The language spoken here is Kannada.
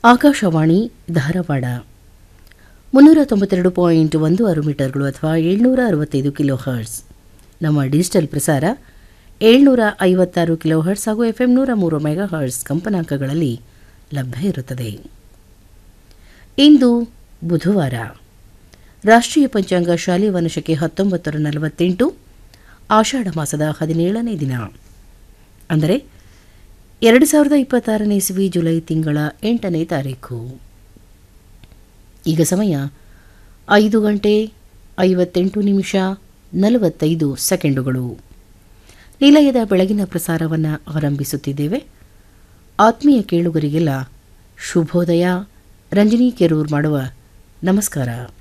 ಆಕಾಶವಾಣಿ ಧಾರವಾಡ ಮುನ್ನೂರ ತೊಂಬತ್ತೆರಡು ಪಾಯಿಂಟ್ ಒಂದು ಆರು ಮೀಟರ್ಗಳು ಅಥವಾ ಏಳ್ನೂರ ಅರವತ್ತೈದು ಕಿಲೋ ಹರ್ಟ್ಸ್ ನಮ್ಮ ಡಿಜಿಟಲ್ ಪ್ರಸಾರ ಏಳ್ನೂರ ಐವತ್ತಾರು ಕಿಲೋ ಹರ್ಟ್ಸ್ ಹಾಗೂ ಎಫ್ ಎಂ ನೂರ ಮೂರು ಮೆಗಾ ಹರ್ಟ್ಸ್ ಕಂಪನಾಂಕಗಳಲ್ಲಿ ಲಭ್ಯ ಇರುತ್ತದೆ ಇಂದು ಬುಧವಾರ ರಾಷ್ಟ್ರೀಯ ಪಂಚಾಂಗ ಶಾಲೆಯ ವನಶಕ್ಕೆ ಹತ್ತೊಂಬತ್ತರ ನಲವತ್ತೆಂಟು ಆಷಾಢ ಮಾಸದ ಹದಿನೇಳನೇ ದಿನ ಅಂದರೆ ಎರಡು ಸಾವಿರದ ಇಪ್ಪತ್ತಾರನೇ ಇಸವಿ ಜುಲೈ ತಿಂಗಳ ಎಂಟನೇ ತಾರೀಕು ಈಗ ಸಮಯ ಐದು ಗಂಟೆ ಐವತ್ತೆಂಟು ನಿಮಿಷ ನಲವತ್ತೈದು ಸೆಕೆಂಡುಗಳು ನಿಲಯದ ಬೆಳಗಿನ ಪ್ರಸಾರವನ್ನು ಆರಂಭಿಸುತ್ತಿದ್ದೇವೆ ಆತ್ಮೀಯ ಕೇಳುಗರಿಗೆಲ್ಲ ಶುಭೋದಯ ರಂಜನಿ ಕೆರೂರ್ ಮಾಡುವ ನಮಸ್ಕಾರ